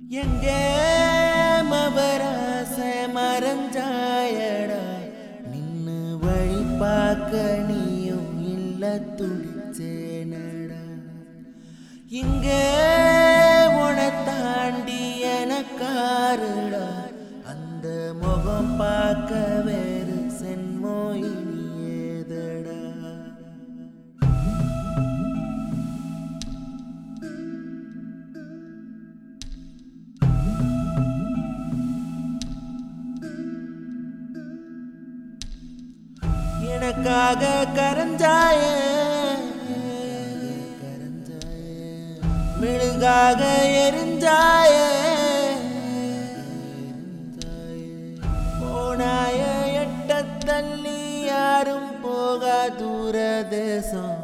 எங்கே மபராச மறைஞ்சாயடா நின்னு வழி பார்க்க நீயும் இல்ல துடிச்சேனடா இங்கே உன தாண்டி எனக்காருடா அந்த முகம் பார்க்க வேறு சென்மோ இனி ஏதடா எனக்காக கரஞ்சாய மெழுகாக எரிஞ்சாய போனாய எட்ட தள்ளி யாரும் போகா தூர தேசம்